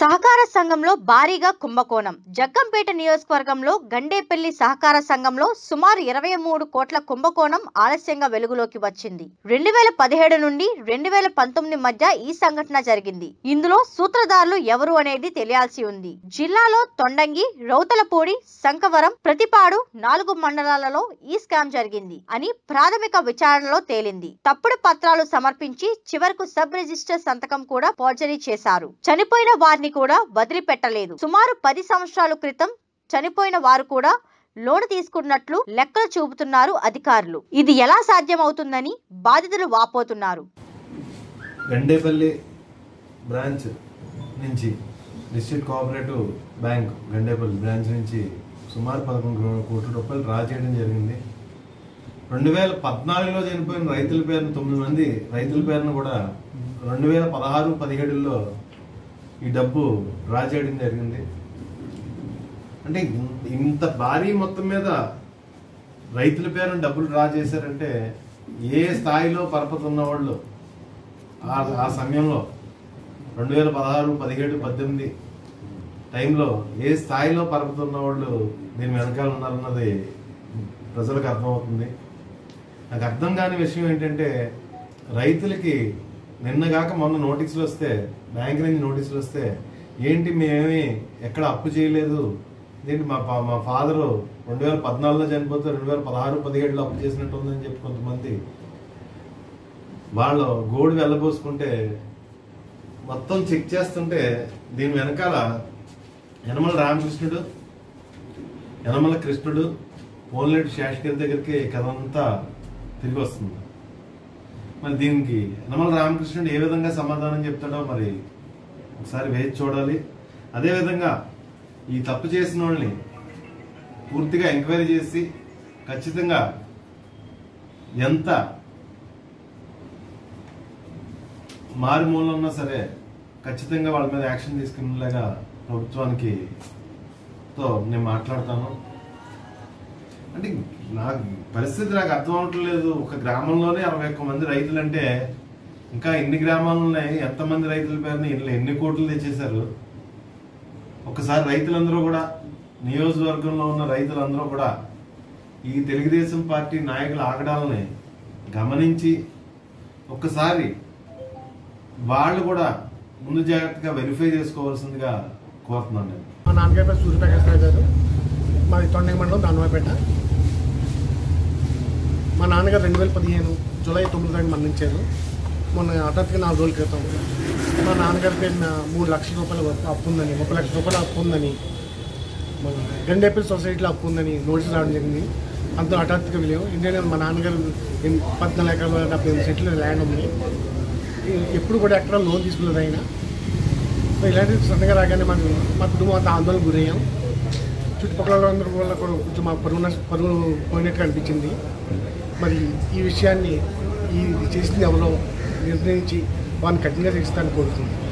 సహకార సంఘంలో భారీగా కుంభకోణం జగ్గంపేట నియోజకవర్గంలో గండేపల్లి సహకార సంఘంలో సుమారు ఇరవై మూడు కోట్ల కుంభకోణం ఆలస్యంగా వెలుగులోకి వచ్చింది రెండు వేల పదిహేడు నుండి రెండు వేల పంతొమ్మిది మధ్య ఈ సంఘటన జరిగింది ఇందులో సూత్రధారులు ఎవరు అనేది తెలియాల్సి ఉంది జిల్లాలో తొండంగి రౌతలపూడి శంకవరం ప్రతిపాడు నాలుగు మండలాలలో ఈ స్కామ్ జరిగింది అని ప్రాథమిక విచారణలో తేలింది తప్పుడు పత్రాలు సమర్పించి చివరకు సబ్ రిజిస్టర్ సంతకం కూడా ఫోర్జరీ చేశారు చనిపోయిన వారిని కూడా వదిలిపెట్టలేదు సుమారు పది సంవత్సరాల క్రితం చనిపోయిన వారు కూడా లోన్ తీసుకున్నట్లు లెక్కలు చూపుతున్నారు అధికారులు ఇది ఎలా సాధ్యమవుతుందని బాధితులు వాపోతున్నారు గండేపల్లి బ్రాంచ్ నుంచి district cooperative bank Gandepalli branch నుంచి సుమారు పదకొండు కోట్ల రూపాయలు డ్రా చేయడం జరిగింది రెండు వేల పద్నాలుగులో చనిపోయిన రైతుల పేరును తొమ్మిది మంది రైతుల పేరును కూడా రెండు వేల పదహారు పదిహేడులో ఈ డబ్బు డ్రా చేయడం జరిగింది అంటే ఇన్- ఇంత భారీ మొత్తం మీద రైతుల పేరున డబ్బులు డ్రా చేశారంటే ఏ స్థాయిలో పరపతి ఉన్న వాళ్ళు ఆ ఆ సమయంలో రెండు వేల పదహారు పదిహేడు పద్దెనిమిది టైంలో ఏ స్థాయిలో పరపతి ఉన్న వాళ్ళు దీని వెనకాల ఉన్నారన్నది ప్రజలకు అర్థమవుతుంది నాకు అర్థం కాని విషయం ఏంటంటే రైతులకి నిన్నగాక మొన్న నోటీసులు వస్తే బ్యాంక్ నుంచి నోటీసులు వస్తే ఏంటి మేమేమి ఎక్కడ అప్పు చేయలేదు ఏంటి మా ఫా- మా ఫాదరు రెండు వేల పద్నాలుగులో చనిపోతే రెండు వేల పదహారు పదిహేడులో అప్పు చేసినట్టు ఉందని చెప్పి కొంతమంది వాళ్ళు గోడు వెళ్ళబోసుకుంటే మొత్తం చెక్ చేస్తుంటే దీని వెనకాల యనమల రామకృష్ణుడు యనమల కృష్ణుడు పోన్లేటి శేషగిరి దగ్గరికి కథ అంతా తిరిగి వస్తుంది మరి దీనికి యనమల రామకృష్ణుడు ఏ విధంగా సమాధానం చెప్తాడో మరి ఒకసారి వేచి చూడాలి అదేవిధంగా ఈ తప్పు చేసిన వాళ్ళని పూర్తిగా ఎంక్వైరీ చేసి ఖచ్చితంగా ఎంత మారుమూల ఉన్నా సరే ఖచ్చితంగా వాళ్ళ మీద యాక్షన్ తీసుకునేలాగా ప్రభుత్వానికి తో నేను మాట్లాడతాను అంటే నాకు పరిస్థితి నాకు అర్థం అవట్లేదు ఒక గ్రామంలోనే అరవై ఒక్క మంది రైతులు అంటే ఇంకా ఎన్ని గ్రామాలు ఉన్నాయి ఎంతమంది రైతుల పేరున ఇల్లు ఎన్ని కోట్లు తెచ్చేశారు ఒకసారి రైతులందరూ కూడా నియోజకవర్గంలో ఉన్న రైతులందరూ కూడా ఈ తెలుగుదేశం పార్టీ నాయకుల ఆగడాలని గమనించి ఒక్కసారి వాళ్ళు కూడా ముందు జాగ్రత్తగా వెరిఫై చేసుకోవాల్సిందిగా కోరుతున్నాను నేను మా నాన్నగారి పేరు సూర్యప్రకాష్ రావు గారు మాది తొండగ మండలం దానవాపేట మా నాన్నగారు రెండు వేల పదిహేను జూలై తొమ్మిది తారీఖు మరణించారు మొన్న హఠాత్తుగా నాలుగు రోజుల క్రితం మా నాన్నగారి పేరున మూడు లక్షల రూపాయల వరకు అప్పు ఉందని ముప్పై లక్షల రూపాయల అప్పు ఉందని మన గండేపల్లి సొసైటీలో అప్పు ఉందని నోటీస్ రావడం జరిగింది అంత హఠాత్తుగా విలువ ఎందుకంటే మా నాన్నగారు ఎన్- పద్నాలుగు ఎకరాల డెబ్బై ఎనిమిది సెంట్లు ల్యాండ్ ఉంది ఈ- ఎప్పుడు కూడా ఎక్కడ లోన్ తీసుకులేదు ఆయన సో ఇలాంటి సడన్గా రాగానే మాకు మా కుటుంబం అంతా ఆందోళన గురయ్యాం చుట్టుపక్కల వాళ్ళందరూ వల్ల కూడా కొంచెం మా పరువు నష్ట పరువు పోయినట్టు అనిపించింది మరి ఈ విషయాన్ని ఈ చేసింది ఎవరో నిర్ణయించి వారిని కఠినంగా శిక్షిస్తాను కోరుతుంది